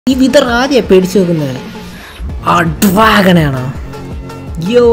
ഈ വിതർ ആദ്യം പേടിച്ചു നോക്കുന്നത് ആ ഡ്രാഗനാണോ യോ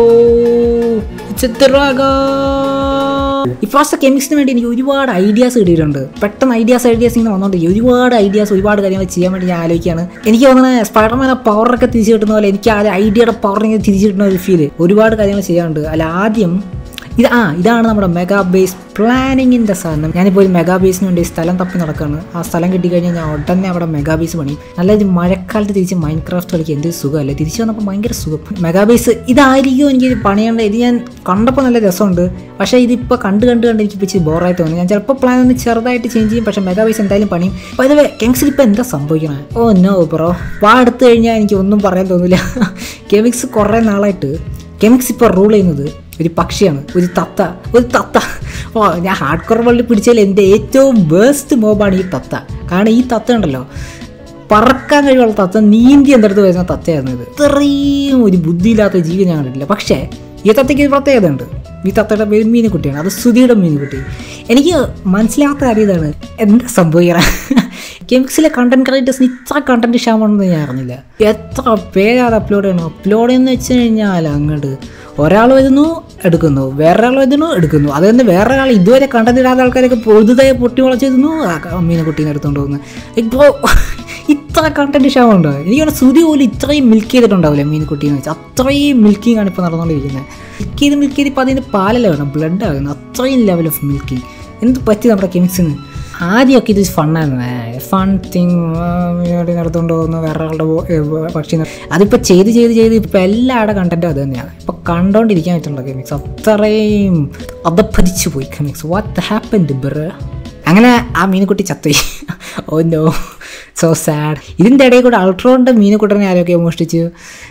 ഇപ്പോഴത്തെ കെമിക്സിന് വേണ്ടി എനിക്ക് ഒരുപാട് ഐഡിയാസ് കിട്ടിയിട്ടുണ്ട് പെട്ടെന്ന് ഐഡിയാസ് ഐഡിയാസ് ഇങ്ങനെ വന്നോണ്ടിരിക്കും ഒരുപാട് ഐഡിയാസ് ഒരുപാട് കാര്യങ്ങൾ ചെയ്യാൻ വേണ്ടി ഞാൻ ആലോചിക്കുകയാണ് എനിക്ക് തോന്നുന്നത് സ്പൈഡർമാൻ ആ പവറൊക്കെ തിരിച്ചു കിട്ടുന്ന പോലെ എനിക്ക് ആ ഐഡിയയുടെ പവർ ഇങ്ങനെ തിരിച്ചു കിട്ടുന്ന ഒരു ഫീല് ഒരുപാട് കാര്യങ്ങൾ ചെയ്യാനുണ്ട് അല്ല ആദ്യം ഇത് ആ ഇതാണ് നമ്മുടെ മെഗാ ബേസ് പ്ലാനിങ്ങിൻ്റെ സാധനം ഞാനിപ്പോൾ ഒരു മെഗാ ബേസിന് വേണ്ടി സ്ഥലം തപ്പി നടക്കുകയാണ് ആ സ്ഥലം കിട്ടിക്കഴിഞ്ഞാൽ ഞാൻ ഉടനെ അവിടെ മെഗാ ബേസ് പണി നല്ലൊരു മഴക്കാലത്ത് തിരിച്ച് മൈൻഡ് ക്രാഫ്റ്റ് കളിക്കുക എന്ത് സുഖമല്ലേ തിരിച്ച് വന്നപ്പോൾ ഭയങ്കര സുഖം മെഗാ ബേസ് ഇതായിരിക്കും എനിക്ക് പണിയേണ്ട ഇത് ഞാൻ കണ്ടപ്പോൾ നല്ല രസമുണ്ട് പക്ഷേ ഇതിപ്പോൾ കണ്ട് കണ്ട് കണ്ട് എനിക്ക് ഇച്ചിരി ബോറായി തോന്നി ഞാൻ ചിലപ്പോൾ പ്ലാൻ ഒന്ന് ചെറുതായിട്ട് ചേഞ്ച് ചെയ്യും പക്ഷേ മെഗാ ബേസ് എന്തായാലും പണിയും അപ്പോൾ ഇതേ കെമിക്സിൽ ഇപ്പോൾ എന്താ സംഭവിക്കണേ ഓ നോ ബ്രോ വാ എടുത്തു കഴിഞ്ഞാൽ എനിക്ക് ഒന്നും പറയാൻ തോന്നില്ല കെമിക്സ് കുറേ നാളായിട്ട് കെമിക്സ് ഇപ്പോൾ റൂൾ ചെയ്യുന്നത് ഒരു പക്ഷിയാണ് ഒരു തത്ത ഒരു തത്ത ഓ ഞാൻ ഹാർഡ് കോർ വേൾഡിൽ പിടിച്ചാൽ എൻ്റെ ഏറ്റവും ബേസ്റ്റ് മോബാണ് ഈ തത്ത കാരണം ഈ തത്ത ഉണ്ടല്ലോ പറക്കാൻ കഴിവുള്ള തത്ത നീന്തി എൻ്റെ അടുത്ത് വരുന്ന തത്തയായിരുന്നു ഇത് ഇത്രയും ഒരു ബുദ്ധിയില്ലാത്ത ജീവി ഞാൻ കണ്ടിട്ടില്ല പക്ഷേ ഈ തത്തയ്ക്ക് ഒരു പ്രത്യേകത ഉണ്ട് ഈ തത്തയുടെ പേര് മീനുകുട്ടിയാണ് അത് സുധിയുടെ മീനുകുട്ടി എനിക്ക് മനസ്സിലാത്ത കാര്യം ഇതാണ് എന്താ സംഭവിക്കണം കെമിക്സിലെ കണ്ടന്റ് ക്രിയേറ്റേഴ്സിന് ഇത്ര കണ്ടന്റ് ക്ഷാമമാണെന്ന് ഞാൻ അറിഞ്ഞില്ല എത്ര പേരാണ് അപ്ലോഡ് ചെയ്യണം അപ്ലോഡ് ചെയ്യുന്ന വെച്ച് കഴിഞ്ഞാൽ അങ്ങോട്ട് ഒരാൾ വരുന്നു എടുക്കുന്നു വേറൊരാൾ വരുന്നു എടുക്കുന്നു അത് തന്നെ വേറെ ആൾ ഇതുവരെ കണ്ടന്റ് ഇടാത്ത ആൾക്കാരൊക്കെ പുതുതായി പൊട്ടി മുളച്ചിരുന്നു ആ മീനെ കുട്ടീനെ എടുത്തുകൊണ്ട് പോകുന്നു ഇപ്പോൾ ഇത്ര കണ്ടന്റ് ക്ഷാമമുണ്ടോ എനിക്ക് തോന്നുന്നു സുതി പോലും ഇത്രയും മിൽക്ക് ചെയ്തിട്ടുണ്ടാവില്ല മീൻകുട്ടീനെ വെച്ച് അത്രയും മിൽക്കിംഗ് ആണ് ഇപ്പോൾ നടന്നുകൊണ്ടിരിക്കുന്നത് മിൽക്ക് ചെയ്ത് മിൽക്ക് ചെയ്ത് ഇപ്പോൾ അതിൻ്റെ പാലല്ല വേണം ബ്ലഡ് ആകുന്നു അത്രയും ലെവൽ ഓഫ് മിൽക്കിംഗ് എന്ത് പറ്റി നമ്മുടെ കെമിക്സിന് ആദ്യമൊക്കെ ഇത് ഫണ്ണായിരുന്നു ഫൺ തിങ് നടത്തുകൊണ്ട് പോകുന്നു വേറെ ആളുടെ പക്ഷി അതിപ്പോൾ ചെയ്ത് ചെയ്ത് ചെയ്ത് ഇപ്പോൾ എല്ലാവരുടെ കണ്ടൻറ്റും അത് തന്നെയാണ് ഇപ്പോൾ കണ്ടോണ്ടിരിക്കാൻ പറ്റുന്നുണ്ടോ കെമിക്സ് അത്രയും അധപ്പതിച്ചു പോയി കെമിക്സ് വാട്ട് ഹാപ്പൻഡ് ബ്ര അങ്ങനെ ആ മീനുകുട്ടി ചത്തുപോയി ഓ നോ സോ സാഡ് ഇതിൻ്റെ ഇടയിൽ കൂടെ അൾട്രോണിൻ്റെ മീനുകുട്ടനെ ആരൊക്കെ മോഷ്ടിച്ചു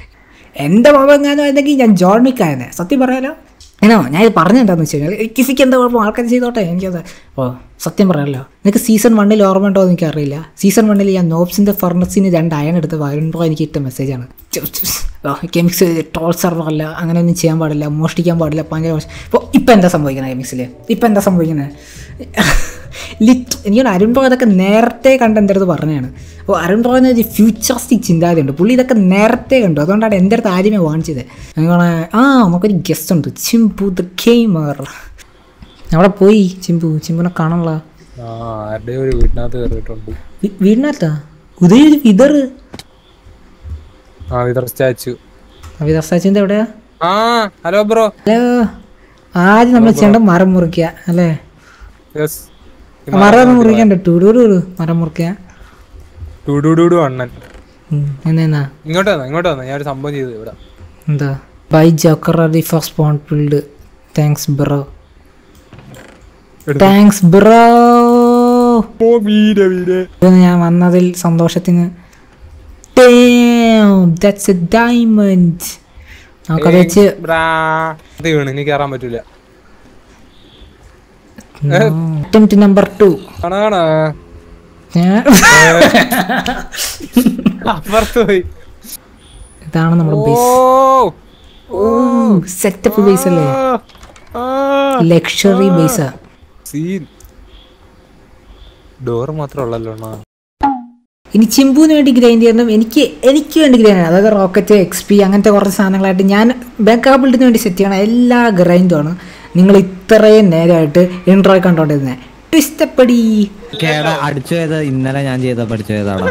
എൻ്റെ മുഖം എന്തെങ്കിൽ ഞാൻ ജോൺ മിക്കായനെ സത്യം പറയാലോ ഏനോ ഞാൻ ഇത് പറഞ്ഞെന്താന്ന് വെച്ച് കഴിഞ്ഞാൽ കിസിക്ക് എന്താ കുഴപ്പം ആൾക്കാർ ചെയ്തോട്ടെ എനിക്കത് ഓ സത്യം പറയാമല്ലോ നിനക്ക് സീസൺ വണ്ണിൽ ഓർമ്മ ഉണ്ടോ എന്ന് എനിക്കറിയില്ല സീസൺ വണ്ണിൽ ഞാൻ നോബ്സിൻ്റെ ഫർണസിന് രണ്ട് അയൺ എടുത്ത് വരുമ്പോൾ എനിക്ക് ഇട്ട മെസ്സേജാണ് കെമിക്സ് ടോൾ സെർവർ അല്ല അങ്ങനെ ഒന്നും ചെയ്യാൻ പാടില്ല മോഷ്ടിക്കാൻ പാടില്ല ഭയങ്കര മോശം ഇപ്പോൾ ഇപ്പം എന്താ സംഭവിക്കുന്നത് കെമിക്സിൽ ഇപ്പം എന്താ സംഭവിക്കുന്നത് ലിറ്റ് എനിക്ക് അരുൺ റോയ് ഇതൊക്കെ നേരത്തെ കണ്ട് എൻ്റെ അടുത്ത് പറഞ്ഞതാണ് അപ്പോൾ അരുൺ റോയിന് ഒരു ഫ്യൂച്ചറിസ്റ്റിക് ചിന്താഗതിയുണ്ട് പുള്ളി ഇതൊക്കെ നേരത്തെ കണ്ടു അതുകൊണ്ടാണ് എൻ്റെ അടുത്ത് ആദ്യമേ വാങ്ങിച്ചത് അങ്ങനെ ആ നമുക്കൊരു ഗസ്റ്റ് ഉണ്ട് ചിമ്പു ദ ഗെയിമർ അവിടെ പോയി ചിമ്പു ചിമ്പുനെ കാണാനുള്ള ആ ആരുടെ ഒരു വീട്ടിനകത്ത് കയറിയിട്ടുണ്ട് വീടിനകത്താ ഉദയ ഒരു വിതർ ആ വിതർ സ്റ്റാച്ചു വിതർസാച്ചിൻ്റെ എവിടെയാ ആ ഹലോ ബ്രോ ഹലോ ആദ്യം നമ്മൾ ചെയ്യേണ്ട മരം മുറിക്കുക അല്ലേ യെസ് മരം മുറിക്കണ്ട ടൂടൂടു മരം മുറിക്കുക ടുടുടുടു അണ്ണൻ ഉം, എന്നാ ഇങ്ങോട്ട് വന്നോ ഇങ്ങോട്ട് വന്നോ ഞാൻ ഒരു സംഭവം ചെയ്തു ഇവിടെ എന്താ by joker the first pond field thanks bro എടുത്തു. താങ്ക്സ് ബ്രോ ഓ വീര വീര ഞാൻ വന്നതിൽ സന്തോഷത്തിന് ദാറ്റ്സ് എ ഡയമണ്ട് നമുക്കത് വെച്ച് ബ്രാ. ഇത് വീണ് ഇനി കയറാൻ പറ്റൂല അറ്റംപ്റ്റ് നമ്പർ ടു കാണാ അപ്പുറത്ത് പോയി ഇതാണ് നമ്മുടെ ഓ ബേസ് സെറ്റപ്പ് ബേസ് അല്ലേ ലക്ഷറി ബേസാ സീൻ ഡോർ മാത്രം ഉള്ളല്ലോ അണ്ണാ ഇനി ചിമ്പുവിന് വേണ്ടി ഗ്രൈൻഡ് ചെയ്യണം എനിക്ക് എനിക്ക് വേണ്ടി ഗ്രൈൻഡ് ചെയ്യണം അതായത് റോക്കറ്റ് എക്സ് പി അങ്ങനത്തെ കുറച്ച് സാധനങ്ങളായിട്ട് ഞാൻ ബാക്കപ്പ് ബിൽഡിന് വേണ്ടി സെറ്റ് ചെയ്യണം എല്ലാ ഗ്രൈൻഡുമാണ് നിങ്ങൾ ഇത്രയും നേരമായിട്ട് ഇൻട്രോയിൽ കണ്ടോണ്ടിരുന്നത് ട്വിസ്റ്റപ്പടി കേടാ അടിച്ചു പോയത് ഇന്നലെ ഞാൻ ചെയ്ത പഠിച്ചു പോയതാടാ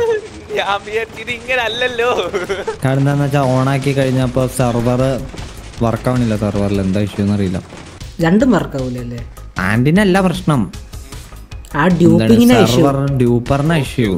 കാരണം എന്താന്ന് വെച്ചാൽ ഓണാക്കി കഴിഞ്ഞപ്പോ സെർവർ വർക്ക് ആവണില്ല സെർവറിൽ എന്താ ഇഷ്യൂ എന്നറിയില്ല രണ്ടും വർക്കാവൂലല്ലേ ആൻഡിനല്ല പ്രശ്നം ആ ഡ്യൂപ്പിങ്ങിന് ഇഷ്യൂ സെർവർ ഡ്യൂപ്പറിന് ഇഷ്യൂ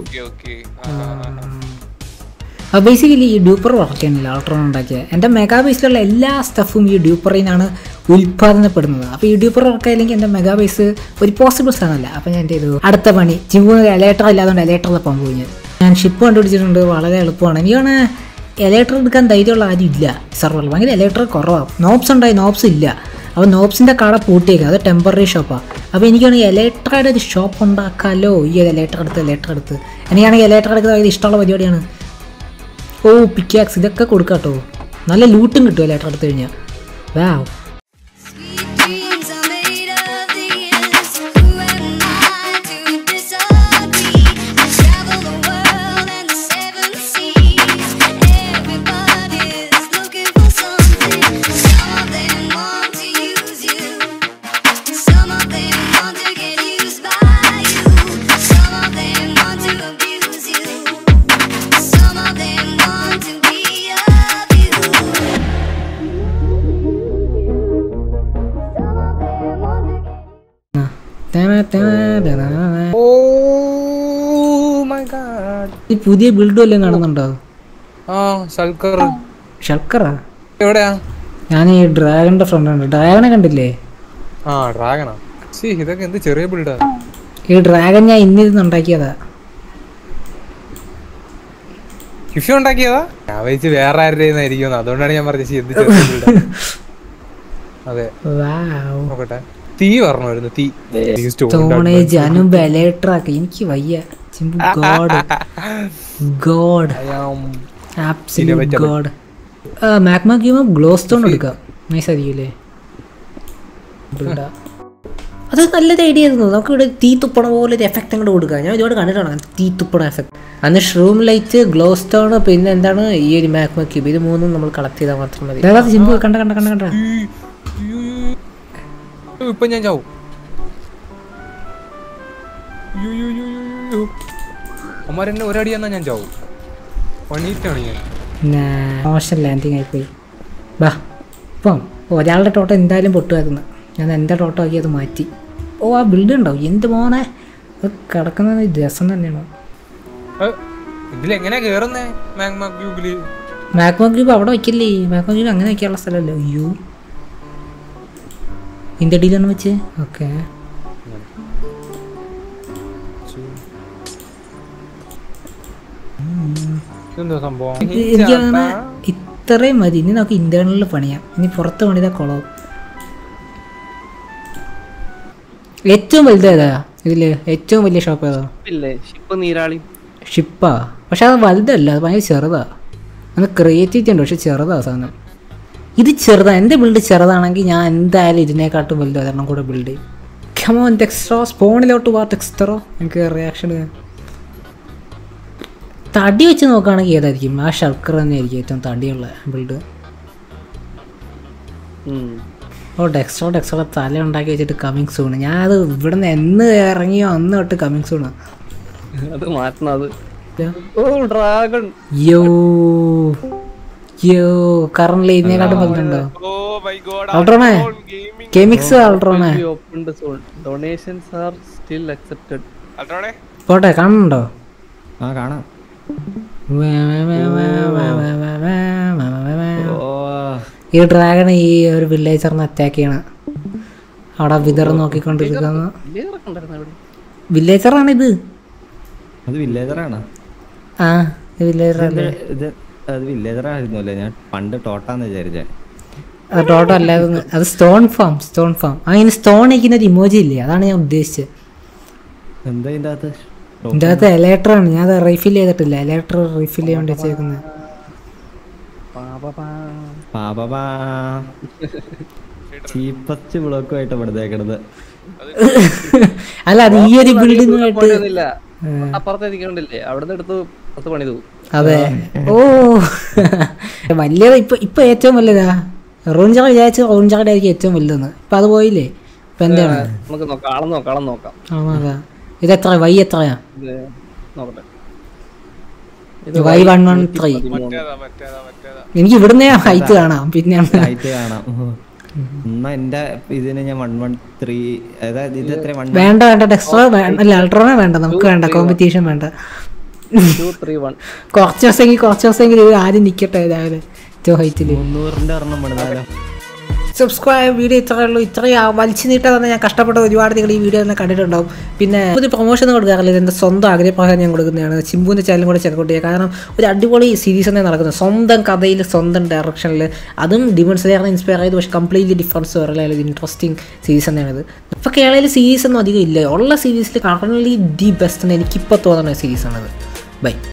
ബേസിക്കലി ഈ ഡ്യൂപ്പർ വർക്ക് ചെയ്യണില്ല അൾട്രോൺ ഉണ്ടാക്കിയ എൻ്റെ മെഗാ ബേസിലുള്ള എല്ലാ സ്റ്റഫും ഈ ഡ്യൂപ്പറിൽ നിന്നാണ് ഉൽപ്പാദനപ്പെടുന്നത് അപ്പോൾ ഈ ഡ്യൂപ്പർ വർക്ക് ആയില്ലെങ്കിൽ എൻ്റെ മെഗാ ബേസ് ഒരു പോസിബിൾ സാധനമല്ല അപ്പോൾ ഞാൻ എന്ത് ചെയ്തു അടുത്ത പണി ചിമ്പൂന്ന് എലേറ്റർ ഇല്ലാത്തതുകൊണ്ട് എലേറ്ററിൽ പമ്പ് പോയി ഞാൻ. ഞാൻ ഷിപ്പ് കണ്ടുപിടിച്ചിട്ടുണ്ട് വളരെ എളുപ്പമാണ് എനിക്കാണ് എലേറ്റർ എടുക്കാൻ ധൈര്യമുള്ള ആരും ഇല്ല സെർവറിൽ ഭയങ്കര എലേറ്റർ കുറവാണ് നോബ്സ് ഉണ്ടായി നോബ്സ് ഇല്ല അപ്പോൾ നോബ്സിൻ്റെ കട പൂട്ടിയേക്കുക അത് ടെമ്പററി ഷോപ്പാണ് അപ്പോൾ എനിക്കാണെങ്കിൽ എലേറ്ററുടെ ഒരു ഷോപ്പ് ഉണ്ടാക്കാമല്ലോ ഈ ഒരു എലേറ്റർ എടുത്ത് എലേറ്റർ എടുത്ത് എനിക്കാണെങ്കിൽ എലേറ്റർ എടുക്കുന്നത് ഇഷ്ടമുള്ള പരിപാടിയാണ് ഓ പിക്കാക്സ് ഇതൊക്കെ കൊടുക്കാം കേട്ടോ നല്ല ലൂട്ടും കിട്ടും ലേറ്റർ എടുത്തു കഴിഞ്ഞാൽ wow Sweet dreams are made of these. Who am I to disagree? I travel the world and the seven oh my god ഈ പുതിയ ബിൽഡ് വല്ലതും കാണുന്നുണ്ടോ ആ ശൽക്കർ ഷൽക്കറാ എവിടെയാ ഞാൻ ഈ ഡ്രാഗണിന്റെ ഫ്രണ്ട് ഉണ്ട് ഡ്രാഗനെ കണ്ടില്ലേ ആ ഡ്രാഗണാ സി ഇതൊക്കെ എന്ത് ചെറിയ ബിൽഡാ ഈ ഡ്രാഗൺ ഞാൻ ഇന്നിരുന്ന് ഉണ്ടാക്കിയതാ ഫിഷ് ഉണ്ടാക്കിയതാ ഞാൻ വെച്ച് വേറെ ആരുടെയും ആയിരിക്കും അതുകൊണ്ടാണ് ഞാൻ പറഞ്ഞത് എന്ത് ചെറിയ ബിൽഡാ അതെ വാവ് നോക്കട്ടെ തീ പറഞ്ഞായിരുന്നു തീ ഈ stone സ്റ്റോണേജ് അനു ബലേട്രാക്ക് എനിക്ക് വയ്യ ചിമ്പു god god I am absolute Inevitable. God magma cube glow stone എടുക്കാം നൈസ് ആയിരിക്കില്ലേ Build ആ. അത് നല്ലൊരു ഐഡിയ ആയിരുന്നു നമുക്ക് ഇവിടെ തീ തുപ്പണ പോലെ ഒരു എഫക്റ്റ് അങ്ങോട്ട് കൊടുക്കാം ഞാൻ ഒരുപാട് കണ്ടിട്ടാണ് അങ്ങനെ തീ തുപ്പണ എഫക്റ്റ് അന്ന് ഷ്റൂം ലൈറ്റ് ഗ്ലോ സ്റ്റോൺ പിന്നെ എന്താണ് ഈ ഒരു മാഗ്മ ക്യൂബ് ഇത് മൂന്നും നമ്മൾ കളക്ട് ചെയ്താൽ മാത്രം മതി അതായത് സിമ്പു കണ്ട കണ്ട കണ്ട കണ്ട അയ്യോ, ഇപ്പൊ ഞാൻ ചാവും അമ്മാരെന്നെ ഒരടി എന്നാ ഞാൻ ചാവും പണിയിട്ടാണ് ഞാൻ Nah, മോശം ലാൻഡിങ് ആയിപ്പോയി ബാ ഇപ്പം ഒരാളുടെ ടോട്ടം എന്തായാലും പൊട്ടുമായിരുന്നു ഞാൻ എൻ്റെ ടോട്ടം ആക്കി അത് മാറ്റി ഓ ആ ബിൽഡ് ഉണ്ടാവും എന്ത് മോനെ അത് കിടക്കുന്നത് രസം തന്നെയാണ് ഏ, ഇതിലെങ്ങനെയാ കേറുന്നേ മാഗ്മ ക്യൂബില് മാക്മോ ക്യൂബ് അവിടെ വയ്ക്കില്ലേ മാക്മോ ക്യൂബ് അങ്ങനെ വയ്ക്കാനുള്ള സ്ഥലമല്ലോ അയ്യോ ഇതിൻ്റെ അടിയിലാണ് വെച്ച് ഓക്കെ എന്താ സംഭവം എനിക്ക് തോന്നുന്നു ഇത്രയും മതി ഇനി നമുക്ക് ഇന്റേണലിൽ പണിയാം ഇനി പുറത്ത് പണിതാ കുളവും ഏറ്റവും വലുത് ഏതാ ഇതില് ഏറ്റവും വലിയ ഷോപ്പ് ഏതാ ഇല്ലേ ഷിപ്പ് നീരാളി ഷിപ്പാ പക്ഷെ അത് വലുതല്ല അത് ഭയങ്കര ചെറുതാ അത് ക്രിയേറ്റിവിറ്റി ഉണ്ട് പക്ഷെ ചെറുതാ സാധനം ഇത് ചെറുതാ എൻ്റെ ബിൽഡ് ചെറുതാണെങ്കിൽ ഞാൻ എന്തായാലും ഇതിനെക്കാട്ടും വലുത് ഒരെണ്ണം കൂടെ ബിൽഡ് ചെയ്യും കമോൻ ടെക്സ്ട്രോ സ്പോണിലോട്ട് വാ ടെക്സ്റ്ററോ എനിക്ക് റിയാക്ഷൻ തടി വെച്ച് നോക്കുകയാണെങ്കിൽ ഏതായിരിക്കും ആ ഷൾക്കർ തന്നെയായിരിക്കും ഏറ്റവും തടിയുള്ള ബിൽഡ് ഉം. ഓ ഡെക്സ്ട്രോ ഡെക്സ്ട്രോ തല ഉണ്ടാക്കി വെച്ചിട്ട് കമ്മിങ് സൂണ് ഞാൻ അത് ഇവിടുന്ന് എന്ന് ഇറങ്ങിയോ അന്ന് തൊട്ട് കമ്മിങ് സൂണ് അത് മാറ്റണം അത് ഓ ഡ്രാഗൺ യോ യോ കറന്റ് ഇതിനെക്കാട്ടും വലുതുണ്ടോ അൾട്രോണേ കെമിക്സ് അൾട്രോണേ opened zone donations are still accepted പോട്ടെ കാണുന്നുണ്ടോ ആ കാണാം ഓ ഈ ഡ്രാഗൺ ഈ ഒരു വില്ലേജറിനെ അറ്റാക്ക് ചെയ്യണം അവിടെ വിതർ നോക്കിക്കൊണ്ടിരിക്കുന്നു ഉണ്ടായിരുന്നു അവിടെ വില്ലേജറാണ് ഇത് അത് വില്ലേജറാണ് ആ വില്ലേജർ അല്ലേ ഇത് അത് വില്ലേജറായിരുന്നു അല്ലേ ഞാൻ പണ്ട് ടോട്ടാന്ന് വിചാരിച്ചേ അത് ടോട്ടോ അല്ലാതെ അത് സ്റ്റോൺ ഫാം സ്റ്റോൺ ഫാം ആ ഇനി സ്റ്റോൺ അയക്കുന്ന ഒരു ഇമോജി ഇല്ലേ അതാണ് ഞാൻ ഉദ്ദേശിച്ചത് എന്താ ഇതിന്റെ അകത്ത് ഇതിൻ്റെ അകത്ത് എലേറ്ററാണ് ഞാൻ അത് റീഫിൽ ചെയ്തിട്ടില്ല എലേറ്റർ റീഫിൽ ചെയ്യാൻ വേണ്ടി വെച്ചേക്കുന്നത് പാപപാ ചീപ്പസ്റ്റ് ബ്ലോക്കുമായിട്ട് പെടുത്തേക്കണത് അല്ല അത് ഈ ഒരു ബിൽഡിങ്ങുമായിട്ട് പണിയൊന്നുമില്ല അപ്പുറത്തെ ഇരിക്കണ്ടില്ലേ അവിടെ നിന്ന് എടുത്ത് പത്ത് പണി തൂ അതെ ഓ വലിയത് ഇപ്പൊ ഇപ്പൊ ഏറ്റവും വലുതാ റോഞ്ചാറ വിചാരിച്ച റോഞ്ചാറുടെ ആയിരിക്കും ഏറ്റവും വലുതെന്ന് ഇപ്പൊ അത് പോയില്ലേ ഇപ്പൊ എന്താണ് നമുക്ക് നോക്കാം ആളം നോക്കാം ആളം നോക്കാം ആ അതാ ഇത് എത്ര വൈ എത്രയാ ഇത് നോക്കട്ടെ വൈ വൺ വൺ ത്രീ എനിക്ക് ഇവിടുന്ന് ഹൈറ്റ് കാണാം പിന്നെയാണ് ആയിട്ട് കാണാം എന്നാ എന്റെ ഇതിന് ഞാൻ വൺ വൺ ത്രീ അതായത് ഇത് എത്ര വൺ വേണ്ട വേണ്ട ടെക്സ്റ്റർ വേണ്ട അല്ല അൾട്രോണ വേണ്ട നമുക്ക് വേണ്ട കോമ്പറ്റീഷൻ വേണ്ട ടു ത്രീ വൺ കുറച്ച് ദിവസമെങ്കിൽ കുറച്ച് ദിവസമെങ്കിൽ ഇത് ആദ്യം നിൽക്കട്ടെ രാവിലെ ഏറ്റവും ഹൈറ്റിൽ മുന്നൂറിന്റെ ഒരെണ്ണം പെടുന്നാലോ സബ്സ്ക്രൈബ് വീഡിയോ ഇത്രയേ ഉള്ളൂ ഇത്രയും വലിച്ചു നീട്ടാൻ തന്നെ ഞാൻ കഷ്ടപ്പെട്ട ഒരുപാട് നിങ്ങൾ ഈ വീഡിയോ തന്നെ കണ്ടിട്ടുണ്ടാവും പിന്നെ പുതിയ പ്രൊമോഷൻ കൊടുക്കാറില്ല ഇത് എൻ്റെ സ്വന്തം ആഗ്രഹപ്രകാരം ഞാൻ കൊടുക്കുന്നതാണ് ചിമ്പുവിൻ്റെ ചാനലും കൂടെ ചെക്കൗട്ട് ചെയ്യുക കാരണം ഒരു അടിപൊളി സീരീസ് തന്നെ നടക്കുന്നത് സ്വന്തം കഥയിൽ സ്വന്തം ഡയറക്ഷനിൽ അതും ഡിമൺ സ്ലെയറിനെ ഇൻസ്പയർ ചെയ്ത് പക്ഷേ കംപ്ലീറ്റ്ലി ഡിഫറൻസ് പറയല ഇൻട്രസ്റ്റിംഗ് സീരീസ് തന്നെയാണിത് ഇപ്പോൾ കേരളയിൽ സീരീസ് ഒന്നും അധികം ഇല്ല ഉള്ള സീരീസിൽ കറൻലി ദി ബെസ്റ്റ് എന്ന് എനിക്കിപ്പോൾ തോന്നുന്ന സീരീസാണിത് ബൈ